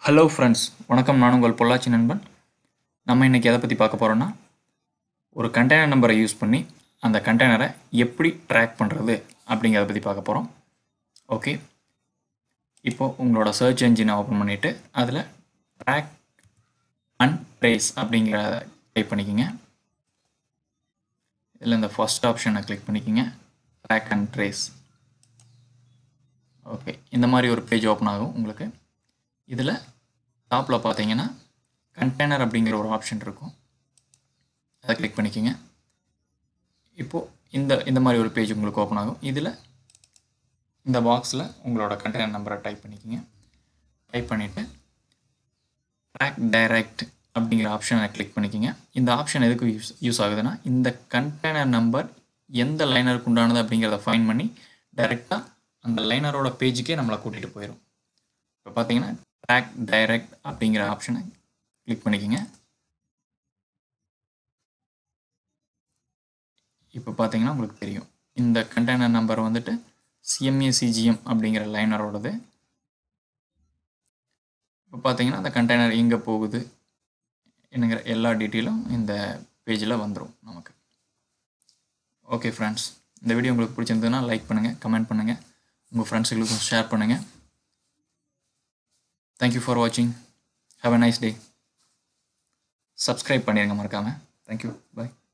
hello friends வணக்கம் நான் உங்கள் பொள்ளாச்சி நண்பன் நம்ம இன்றைக்கி எதை பற்றி பார்க்க போகிறோன்னா ஒரு கண்டெய்னர் நம்பரை யூஸ் பண்ணி அந்த கண்டெய்னரை எப்படி ட்ராக் பண்ணுறது அப்படிங்கிறத பற்றி பார்க்க போகிறோம் ஓகே இப்போது உங்களோட சர்ச் என்ஜினை ஓப்பன் பண்ணிவிட்டு அதில் ட்ராக் அண்ட் ட்ரேஸ் அப்படிங்கிற டைப் பண்ணிக்கோங்க இதில் இந்த ஃபர்ஸ்ட் ஆப்ஷனை கிளிக் பண்ணிக்கோங்க ட்ராக் அண்ட் ட்ரேஸ் ஓகே இந்த மாதிரி ஒரு பேஜ் ஓப்பன் ஆகும் உங்களுக்கு இதில் டாப்பில் பார்த்தீங்கன்னா கண்டெய்னர் அப்படிங்கிற ஒரு ஆப்ஷன் இருக்கும் அதை கிளிக் பண்ணிக்கோங்க இப்போது இந்த இந்த மாதிரி ஒரு பேஜ் உங்களுக்கு ஓப்பன் ஆகும் இதில் இந்த பாக்ஸில் உங்களோட கண்டெய்னர் நம்பரை டைப் பண்ணிக்கோங்க டைப் பண்ணிவிட்டு ட்ராக் டைரக்ட் அப்படிங்கிற ஆப்ஷனை கிளிக் பண்ணிக்கோங்க இந்த ஆப்ஷன் எதுக்கு யூஸ் யூஸ் ஆகுதுன்னா இந்த கண்டெய்னர் நம்பர் எந்த லைனருக்கு உண்டானது அப்படிங்கிறத ஃபைன் பண்ணி டைரெக்டாக அந்த லைனரோட பேஜுக்கே நம்மளை கூட்டிகிட்டு போயிடும் இப்போ பார்த்தீங்கன்னா ட்ராக் டைரக்ட் அப்படிங்கிற ஆப்ஷனை கிளிக் பண்ணிக்கோங்க இப்போ பார்த்தீங்கன்னா உங்களுக்கு தெரியும் இந்த கண்டெய்னர் நம்பர் வந்துட்டு சிஎம்ஏசிஜிஎம் அப்படிங்கிற லைனரோடது இப்போ பார்த்தீங்கன்னா அந்த கண்டெய்னர் எங்கே போகுது என்னங்கிற எல்லா டீட்டெயிலும் இந்த பேஜில் வந்துடும் நமக்கு ஓகே ஃப்ரெண்ட்ஸ் இந்த வீடியோ உங்களுக்கு பிடிச்சிருந்ததுன்னா லைக் பண்ணுங்கள் கமெண்ட் பண்ணுங்கள் உங்கள் ஃப்ரெண்ட்ஸுகளுக்கும் ஷேர் பண்ணுங்கள் தேங்க்யூ ஃபார் வாட்சிங் have a nice day subscribe பண்ணிடுங்க மறக்காமல் தேங்க்யூ பாய்